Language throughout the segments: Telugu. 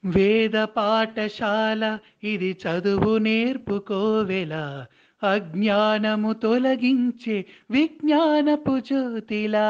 వేద పాఠశాల ఇది చదువు నేర్పుకోవెల అజ్ఞానము తొలగించే విజ్ఞానపు జ్యోతిలా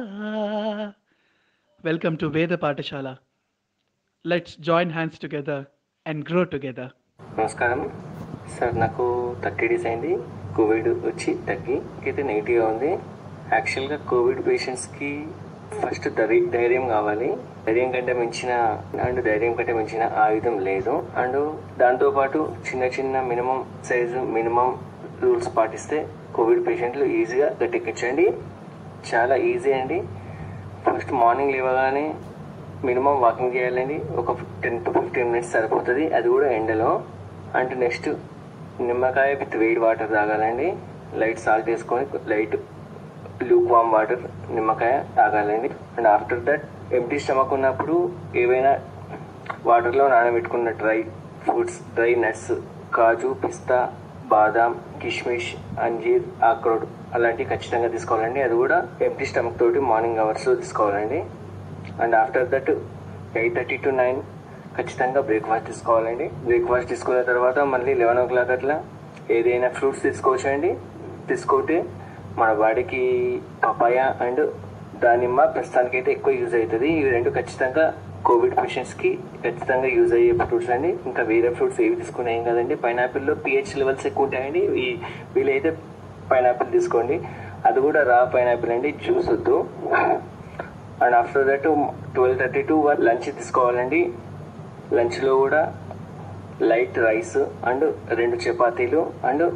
welcome to Veda Pathashala let's join hands together and grow together నమస్కారం సార్ నాకు థర్టీ డేస్ అయింది కోవిడ్ వచ్చి తగ్గి అయితే నెగిటివ్గా ఉంది యాక్చువల్గా కోవిడ్ పేషెంట్స్కి ఫస్ట్ ధైర్య ధైర్యం కావాలి ధైర్యం కంటే మించిన అండ్ ధైర్యం కంటే మించిన ఆయుధం లేదు అండ్ దాంతోపాటు చిన్న చిన్న మినిమం సైజు మినిమం రూల్స్ పాటిస్తే కోవిడ్ పేషెంట్లు ఈజీగా గట్టెక్కించండి చాలా ఈజీ అండి ఫస్ట్ మార్నింగ్ లేవగానే మినిమం వాకింగ్ చేయాలండి ఒక టెన్ టు ఫిఫ్టీన్ మినిట్స్ సరిపోతుంది అది కూడా ఎండలో అండ్ నెక్స్ట్ నిమ్మకాయ విత్ వేడి వాటర్ తాగాలండి లైట్ సాల్ట్ వేసుకొని లైట్ లూక్ వామ్ వాటర్ నిమ్మకాయ తాగాలండి and after that empty stomach ఉన్నప్పుడు ఏవైనా వాటర్లో నానబెట్టుకున్న డ్రై ఫ్రూట్స్ డ్రై నట్స్ కాజు పిస్తా బాదాం కిష్మిష్ అంజీర్ ఆక్రోడ్ అలాంటివి ఖచ్చితంగా తీసుకోవాలండి అది కూడా ఎంటీ స్టమక్ తోటి మార్నింగ్ అవర్స్లో తీసుకోవాలండి and after that eight thirty to nine ఖచ్చితంగా బ్రేక్ఫాస్ట్ తీసుకోవాలండి బ్రేక్ఫాస్ట్ తీసుకున్న తర్వాత మళ్ళీ లెవెన్ ఓ క్లాక్ అట్లా ఏదైనా ఫ్రూట్స్ తీసుకోవచ్చండి తీసుకుంటే మన బాడీకి పపాయ అండ్ దానిమ్మ ప్రస్తుతానికైతే ఎక్కువ యూజ్ అవుతుంది ఇవి రెండు ఖచ్చితంగా కోవిడ్ పేషెంట్స్కి ఖచ్చితంగా యూజ్ అయ్యే ఫ్రూట్స్ అండి ఇంకా వేరే ఫ్రూట్స్ ఏవి తీసుకున్నా ఏం కదండి పైనాపిల్లో పిహెచ్ లెవెల్స్ ఎక్కువ ఉంటాయండి ఈ వీలైతే పైనాపిల్ తీసుకోండి అది కూడా రా పైనాపిల్ అండి జ్యూస్ వద్దు and after that twelve thirty to one lunch తీసుకోవాలండి లంచ్లో కూడా లైట్ రైస్ అండ్ రెండు చపాతీలు అండ్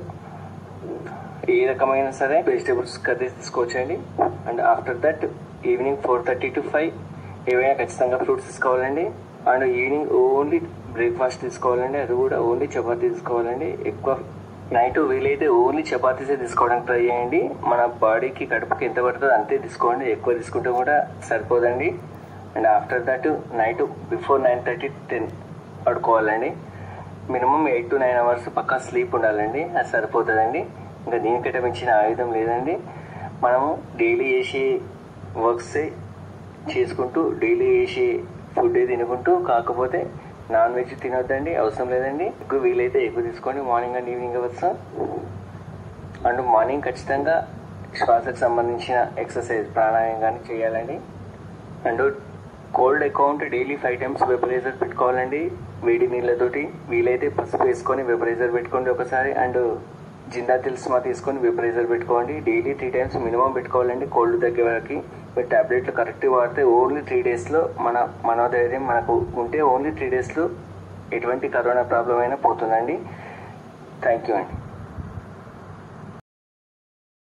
ఏ రకమైన సరే వెజిటేబుల్స్ కర్రీ తీసుకోవచ్చండి and after that evening four thirty to five ఏవైనా ఖచ్చితంగా ఫ్రూట్స్ తీసుకోవాలండి అండ్ ఈవినింగ్ ఓన్లీ బ్రేక్ఫాస్ట్ తీసుకోవాలండి అది కూడా ఓన్లీ చపాతీ తీసుకోవాలండి ఎక్కువ నైట్ వీలైతే ఓన్లీ చపాతీసే తీసుకోవడానికి ట్రై చేయండి మన బాడీకి కడుపుకి ఎంత పడుతుందో అంతే తీసుకోండి ఎక్కువ తీసుకుంటే కూడా సరిపోదండి and after that night before nine thirty ten పడుకోవాలండి minimum eight to nine hours పక్కా స్లీప్ ఉండాలండి అది సరిపోతుందండి ఇంకా దీనికంటే మించిన ఆయుధం లేదండి మనము డైలీ చేసే వర్క్సే చేసుకుంటూ డైలీ చేసే ఫుడ్ తినుకుంటూ కాకపోతే నాన్ వెజ్ తినొద్దండి అవసరం లేదండి ఎక్కువ వీలైతే ఎక్కువ తీసుకోండి morning and evening hours and morning ఖచ్చితంగా శ్వాసకు సంబంధించిన ఎక్సర్సైజ్ ప్రాణాయామం కానీ చేయాలండి and cold account daily five times vaporiser పెట్టుకోవాలండి వేడి నీళ్ళతోటి వీలైతే పసుపు వేసుకొని వెపరైజర్ పెట్టుకోండి ఒకసారి అండ్ జిందా తిల్స్మా తీసుకొని వెపరైజర్ పెట్టుకోండి డైలీ త్రీ టైమ్స్ మినిమం పెట్టుకోవాలండి కోల్డ్ తగ్గే వరకు మీరు టాబ్లెట్లు కరెక్ట్ వాడితే ఓన్లీ త్రీ డేస్లో మన మనోధైర్యం మనకు ఉంటే ఓన్లీ త్రీ డేస్లో ఎటువంటి కరోనా ప్రాబ్లం అయినా పోతుందండి థ్యాంక్ యూ అండి